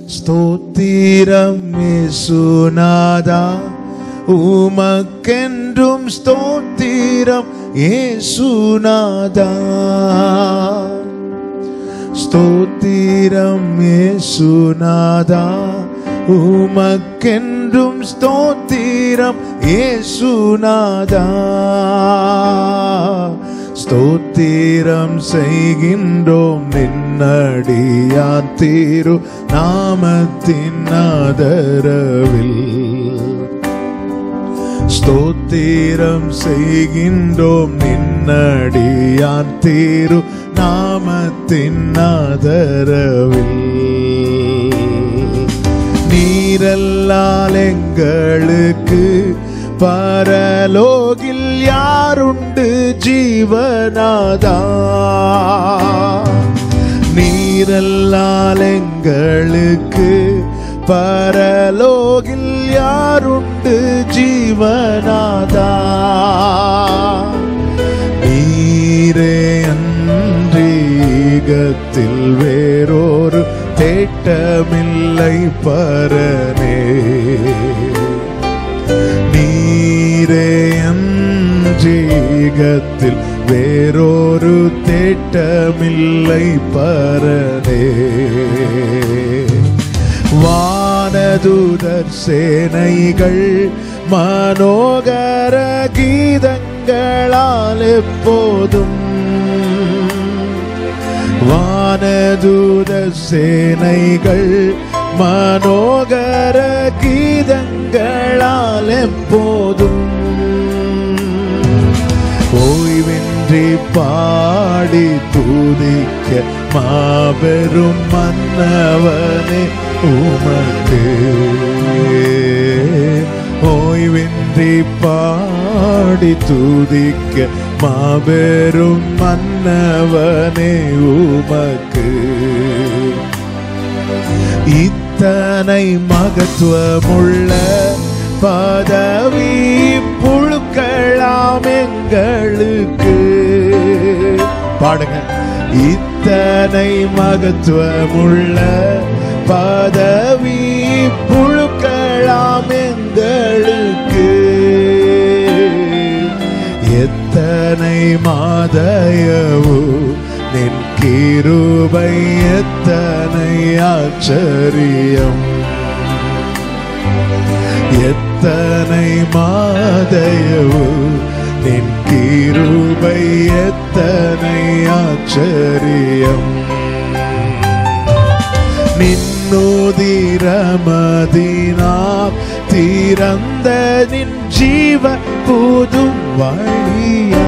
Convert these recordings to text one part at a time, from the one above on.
ஸ்தோத்திரம் இயேசுநாதா உமக்கென்றும் ஸ்தோத்திரம் இயேசுநாதா ஸ்தோத்திரம் இயேசுநாதா உமக்கென்றும் ஸ்தோத்திரம் இயேசுநாதா ஸ்தோத்திரம் செய்கின்றோம் நின்னடியார் தீரு நாமத்தின் ஆதரவில் ஸ்தோத்திரம் செய்கின்றோம் நின்னடியார் தீரு நாமத்தின் ஆதரவில் நீரல்லால் எங்களுக்கு பரலோகில் யாருண்டு ஜீவனாதா நீரல்லால் எங்களுக்கு பரலோகில் யாருண்டு ஜீவனாதா நீரே அன்றீகத்தில் வேறொரு தேட்டமில்லை பரனே நீரே அன்றீகத்தில் வேறொரு தேட்டமில்லை பரனே வானதுதர் சேனைகள் மனோகர கீதங்களால் எப்போதும் வானதூத சேனைகள் மனோகர கீதங்களால் எப்போதும் ஓய்வின்றி பாடி துதிக்க மாபெரும் மன்னவனே உமக்கு ஓய்வின்றி பாடி துதிக்க மாபெரும் மன்னவனே உமக்கு இத்தனை மகத்துவமுள்ள பதவி புழுக்கலாம் எங்களுக்கு பாடுங்க இத்தனை மகத்துவமுள்ள பதவி புழுக்கலாம் எங்களுக்கு எத்தனை மாதயவு நின் கிருபை எத்தனை ஆச்சரியம் எத்தனை மாதயவு நின் கிருபை எத்தனை ஆச்சரியம் நின்னோதிரமதினா திறந்த நின் ஜீவ புதும் வழியா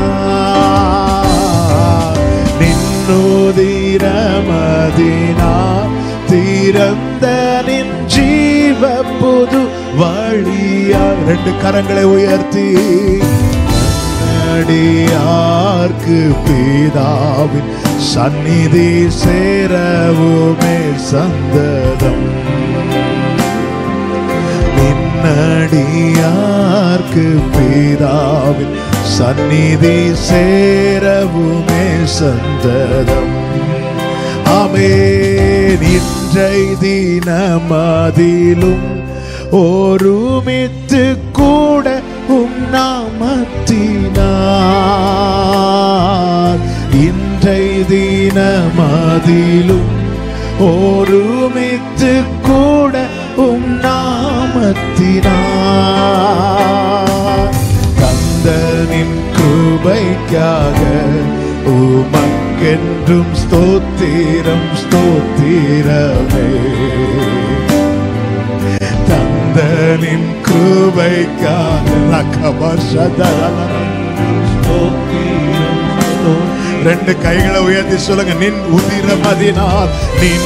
நின்னோதிரமதினா திறந்த நின் ஜீவ புது வழியா ரெண்டு கரங்களை உயர்த்தி அடியார்க்கு பிதாவின் சந்நிதி சேரவுமே சந்ததம் நின்னடியார்க்கு பிதாவின் சந்நிதி சேரவுமே சந்ததம் ஆமே நின்றை தினமதிலும் ஒருமித்து கூட உம் நாமத்தினார் இன்றை தினமதிலும் ஒருமித்து கூட உம் நாமத்தினார் கந்தனின் கிருபைக்காக உமக்கென்றும் ஸ்தோத்திரம் ஸ்தோத்திரமே தந்தனின் கிருபைக்காக ரெண்டு கைகளை உயர்த்தி சொல்லுங்க நின் உதிரமதினால் நின்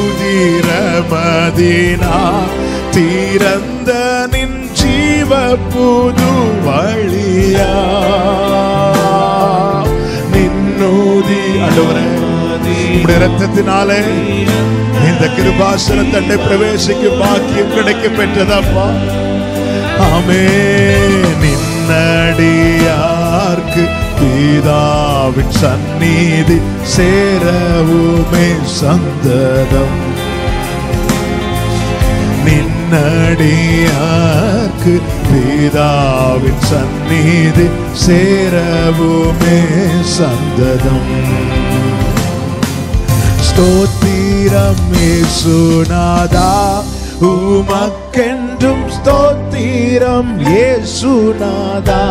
உதிரமதினால் தீரந்த நின் ஜீவ புது வழியா நின்னூதி அண்டவரே உம்முடைய ரத்தத்தினாலே இந்த கிருபாசன தண்டை பிரவேசிக்கும் பாக்கியம் கிடைக்க பெற்றதப்பா ஆமே நின்னடியார்க்கு பிதாவின் சந்நிதி சேரவுமே சந்ததம் நின்னடியார்க்கு பிதாவின் சந்நிதி சேரவுமே சந்ததம் ஸ்தோத்திரம் ஏசுநாதா உமக்கென்றும் ஸ்தோத்திரம் ஏசுநாதா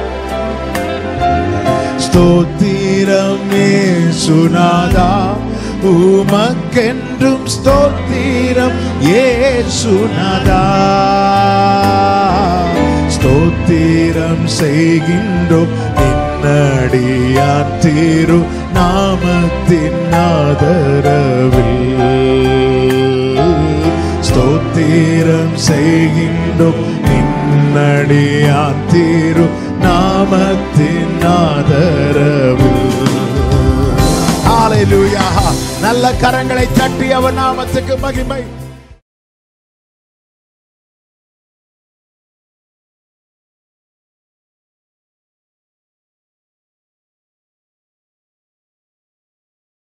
ஸ்தோத்திரம் ஏசுநாதா உமக்கென்றும் ஸ்தோத்திரம் ஏசுநாதா ஸ்தோத்திரம் செய்கின்றோம் நின்னடியான் தீரு நாமத்தின் ஆதரவில் ஸ்தோத்திரம் செய்கின்றோம் நின்னடியான் தீரு நாமத்தின் ஆதரவில் ஹalleluya நல்ல கரங்களை தட்டி அவர் நாமத்துக்கு மகிமை